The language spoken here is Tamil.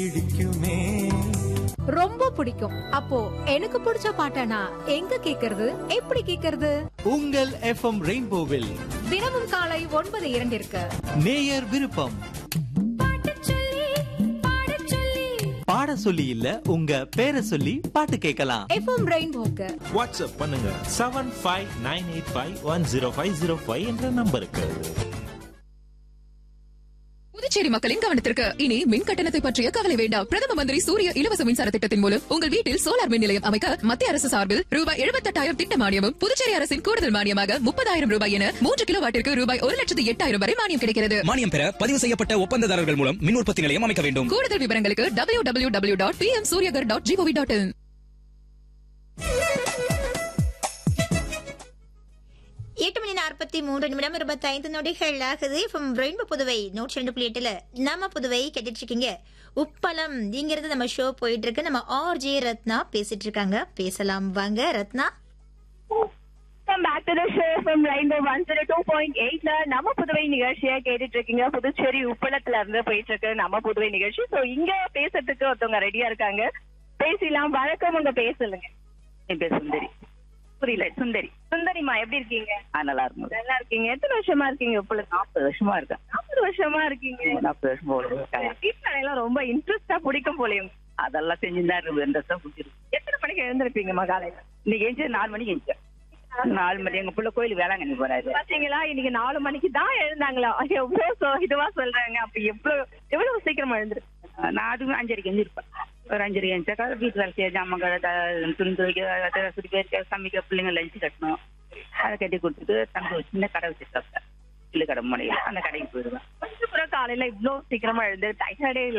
பிடிக்குமே ரொம்ப பிடிக்கும் அப்போ எனக்கு பிடிச்ச பாட்டனா எங்க கேக்குறது எப்படி கேக்குறது உங்கள் எஃப்எம் ரெயின்போவில் தினமும் காலை ஒன்பது இரண்டிற்கு நேயர் விருப்பம் பாட சொல்லி இல்ல உங்க பேரை சொல்லி பாட்டு கேட்கலாம் எஃப்எம் ரெயின்போக்கு வாட்ஸ்அப் பண்ணுங்க seven five nine eight five one zero five zero five என்ற நம்பருக்கு புதுச்சேரி மக்களின் கவனத்திற்கு இனி மின் கட்டணத்தை பற்றிய கவலை வேண்டாம் பிரதம மந்திரி சூரிய இலவச மின்சார திட்டத்தின் மூலம் உங்கள் வீட்டில் சோலார் மின் நிலையம் அமைக்க மத்திய அரசு சார்பில் ரூபாய் எழுபத்தெட்டாயிரம் திட்ட மானியமும் புதுச்சேரி அரசின் கூடுதல் மானியமாக முப்பதாயிரம் ரூபாய் என மூன்று கிலோ வாட்டிற்கு ரூபாய் ஒரு லட்சத்து எட்டாயிரம் வரை மானியம் கிடைக்கிறது மானியம் பெற பதிவு செய்யப்பட்ட ஒப்பந்ததாரர்கள் மூலம் மின் உற்பத்தி நிலையம் அமைக்க வேண்டும் கூடுதல் விவரங்களுக்கு W W W dot P M Suryaghar dot G O V dot in நாற்பத்தி மூன்று நிமிடம் இருபத்தி ஐந்து நொடிகள் ஆகுது இப்போ ரெயின்போ புதுவை நூற்றி ரெண்டு புள்ளி எட்டுல நம்ம புதுவை கேட்டுட்டு இருக்கீங்க உப்பளம் இங்கிறது நம்ம ஷோ போயிட்டு இருக்கு நம்ம ஆர் ஜே ரத்னா பேசிட்டு இருக்காங்க பேசலாம் வாங்க Ratna welcome back to the show from rainbow one zero two point எயிட்ல நம்ம புதுவை நிகழ்ச்சியை கேட்டுட்டு இருக்கீங்க புதுச்சேரி உப்பளத்துல இருந்து போயிட்டு இருக்கு நம்ம புதுவை நிகழ்ச்சி சோ இங்க பேசுறதுக்கு ஒருத்தவங்க ரெடியா இருக்காங்க பேசலாம் வழக்கம் உங்க பேசலுங்க என் பேர் சுந்தரி புரியல சுந்தரி சுந்தரிமா எப்படி இருக்கீங்க ஆ நல்லா இருக்கும் நல்லா இருக்கீங்க எத்தனை வருஷமா இருக்கீங்க உப்பளத்துல நாற்பது வருஷமா இருக்கேன் நாற்பது வருஷமா இருக்கீங்க நாற்பது வருஷமா இருக்காங்க வீட்டுல எல்லாம் ரொம்ப இன்ட்ரெஸ்டா பிடிக்கும் போலயும் அதெல்லாம் செஞ்சுதான் இருக்கு இன்ட்ரெஸ்டா பிடிச்சிருக்கு எத்தனை மணிக்கு எழுந்திருப்பீங்கம்மா காலையில இன்னைக்கு எழுந்து நாலு மணிக்கு எழுந்தேன் நாலு மணி எங்க பிள்ளை கோயில் வேளாங்கண்ணி போறாரு பாத்தீங்களா இன்னைக்கு நாலு மணிக்கு தான் எழுந்தாங்களா எவ்வளவு சொ- இதுவா சொல்றாங்க அப்ப எவ்வளவு எவ்வளவு சீக்கிரமா எழுந்திரு நான் அதுவும் அஞ்சரைக்கு எழுந்திருப்பேன் ஒரு அஞ்சரைக்கு எழுந்தாக்கா வீட்டு வேலை செய்ய ஜாமான் கடை த- துணி துவைக்க சுடி பேர் சமைக்க பிள்ளைங்க லஞ்சு கட்டணும் அதை கட்டி கொடுத்துட்டு தம்பி ஒரு சின்ன கடை வச்சிருக்காங்க இல்லை கடை முனையில் அந்த கடைக்கு போயிடுவேன் கொஞ்சம் கூட காலையில இவ்வளவு சீக்கிரமா எழுந்து டயர்டே